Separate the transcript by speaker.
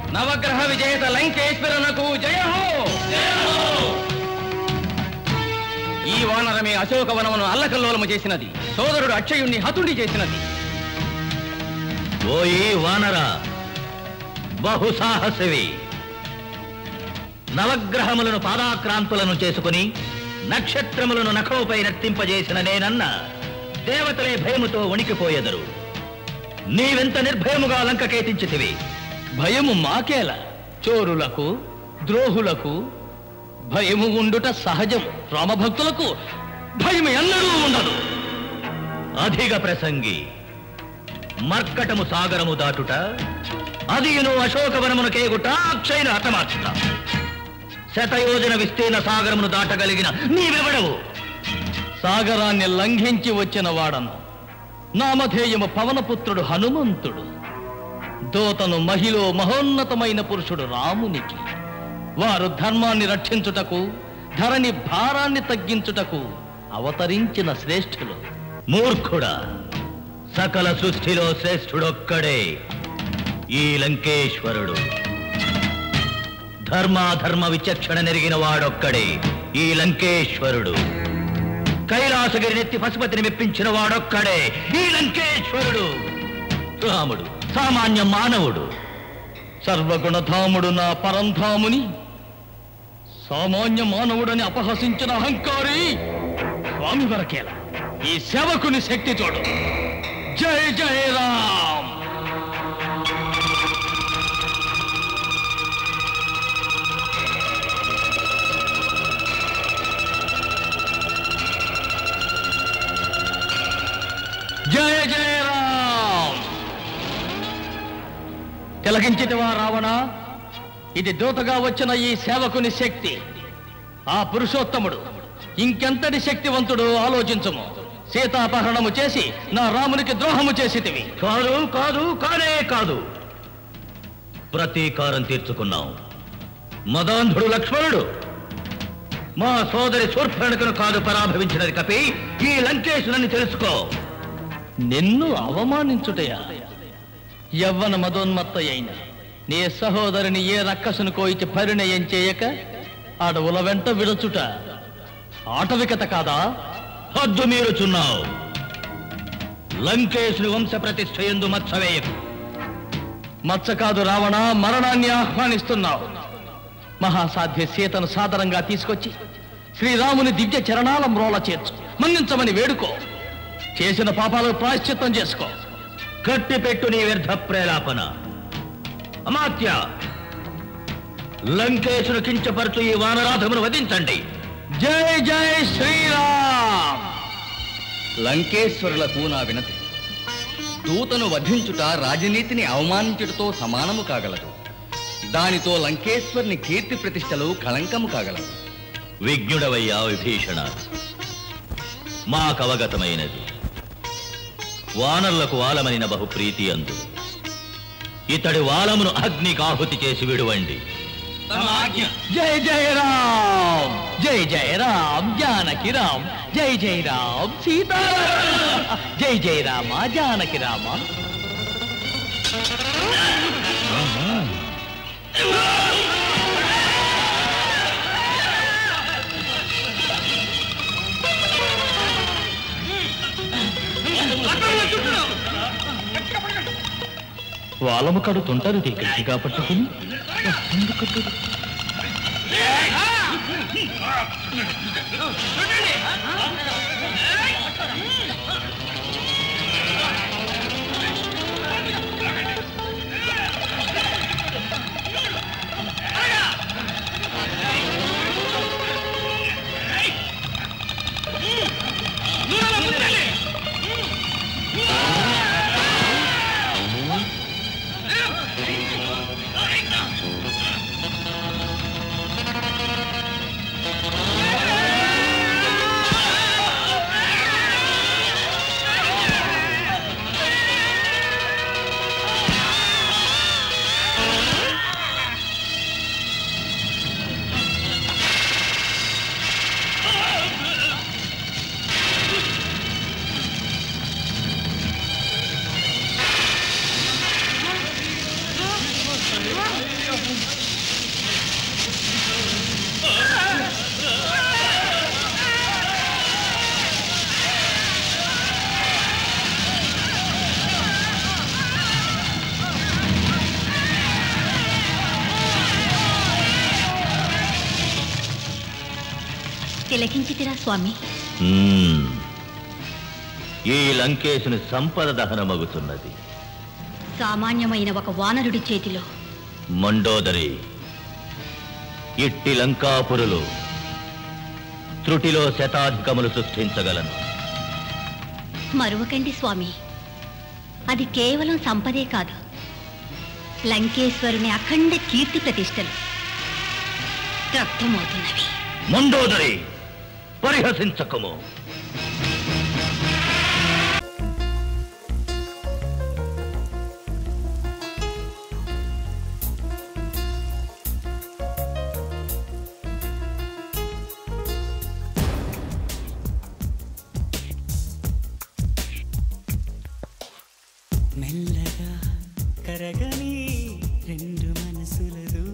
Speaker 1: నవగ్రహ విజేత లంకేశ్వరునకు జయ హో ఈ వానరమే అశోకవనమును అల్లకల్లోలము చేసినది సోదరుడు అక్షయుణ్ణి హతుడి చేసినది
Speaker 2: ఓయి వానర బహుసాహసివి నవగ్రహములను పాదాక్రాంతులను చేసుకుని నక్షత్రములను నఖముపై నర్తింపజేసిన నేనన్న దేవతలే భయముతో వణికిపోయెదరు నీవెంత నిర్భయముగా లంకకేతించితివి
Speaker 1: భయము మాకేల చోరులకు ద్రోహులకు భయము ఉండుట సహజం రామభక్తులకు భయం ఎన్నడూ ఉండదు
Speaker 2: అధిక ప్రసంగి మర్కటము సాగరము దాటుట అదియును అశోకవనమును కేగుట అక్షైన హతమార్చుట శతయోజన విస్తీర్ణ సాగరమును దాటగలిగిన నీవెవడవు
Speaker 1: సాగరాన్ని లంఘించి వచ్చిన వాడను నామధేయము పవనపుత్రుడు హనుమంతుడు దోతను మహిలో మహోన్నతమైన పురుషుడు రామునికి వారు ధర్మాన్ని రక్షించుటకు ధరణి భారాన్ని తగ్గించుటకు అవతరించిన శ్రేష్ఠులు
Speaker 2: మూర్ఖుడా సకల సృష్టిలో శ్రేష్ఠుడొక్కడే ఈ లంకేశ్వరుడు ధర్మాధర్మ విచక్షణ నెరిగిన వాడొక్కడే ఈ లంకేశ్వరుడు కైలాసగిరినెత్తి పశుపతిని మెప్పించిన వాడొక్కడే ఈ లంకేశ్వరుడు రాముడు సామాన్య మానవుడు
Speaker 1: సర్వగుణధాముడు నా పరంధాముని సామాన్య మానవుడని అపహసించిన అహంకారి స్వామి వరకేల ఈ సేవకుని శక్తి చూడు జై జై రామ్ జయ జయ రామ్ తిలకించితివా రావణ ఇది దూతగా వచ్చిన ఈ సేవకుని శక్తి ఆ పురుషోత్తముడు ఇంకెంతటి శక్తివంతుడు ఆలోచించము సీతాపహరణము చేసి నా రామునికి ద్రోహము చేసితివి
Speaker 2: కాదు కాదు కానే కాదు ప్రతీకారం తీర్చుకున్నాం మదాంధుడు లక్ష్మణుడు మా సోదరి శూర్పణకును కాదు పరాభవించినది కపి ఈ లంకేశులని తెలుసుకో
Speaker 1: నిన్ను అవమానించుటయా యవ్వన మదోన్మత్త అయిన నీ సహోదరిని ఏ రక్కసును కోయిచి పరిణయం చేయక అడవుల వెంట విడచుట ఆటవికత కాదా
Speaker 2: హద్దు మీరుచున్నావు లంకేశుని వంశ ప్రతిష్ఠ ఎందు మత్సవేయకు
Speaker 1: మచ్చ కాదు రావణ మరణాన్ని ఆహ్వానిస్తున్నావు మహాసాధ్య సీతను సాదరంగా తీసుకొచ్చి శ్రీరాముని దివ్య చరణాల మ్రోల చేర్చు మన్నించమని వేడుకో చేసిన పాపాలు ప్రాయశ్చిత్తం చేసుకో
Speaker 2: కట్టి పెట్టు నీ వ్యర్థ ప్రేలాపన అమాత్య లంకేశును కించపరచు ఈ వానరాధమును వధించండి
Speaker 1: జై జై శ్రీరామ్
Speaker 3: లంకేశ్వరులకు నా వినతి దూతను వధించుట రాజనీతిని అవమానించుటతో సమానము కాగలదు దానితో లంకేశ్వరుని కీర్తి ప్రతిష్టలు కళంకము కాగలవు
Speaker 2: విజ్ఞుడవయ్యా విభీషణ మాకవగతమైనది వానరులకు వాలమనిన బహుప్రీతి అందు ఇతడి వాలమును అగ్నికి ఆహుతి చేసి విడువండి
Speaker 1: జై జై రామ్ జై జై రామ్ జానకి రామ్ జై జై రామ్ సీతారామ జై జై రామ జానకి రామ వాళ్ళము కడుతుంటారు గట్టిగా పట్టుకుని
Speaker 4: తిలకించితిరా స్వామి
Speaker 2: మ్మ్. ఈ లంకేశుని సంపద దహనమగుతున్నది
Speaker 4: సామాన్యమైన ఒక వానరుడి చేతిలో
Speaker 2: మండోదరి ఇట్టి లంకాపురులు త్రుటిలో శతాధికములు సృష్టించగలను
Speaker 4: మరువకండి స్వామి అది కేవలం సంపదే కాదు లంకేశ్వరుని అఖండ కీర్తి ప్రతిష్టలు రక్తమవుతున్నవి
Speaker 2: మండోదరి పరిహసించకము
Speaker 5: మెల్లగా కరగని రెండు మనసులదు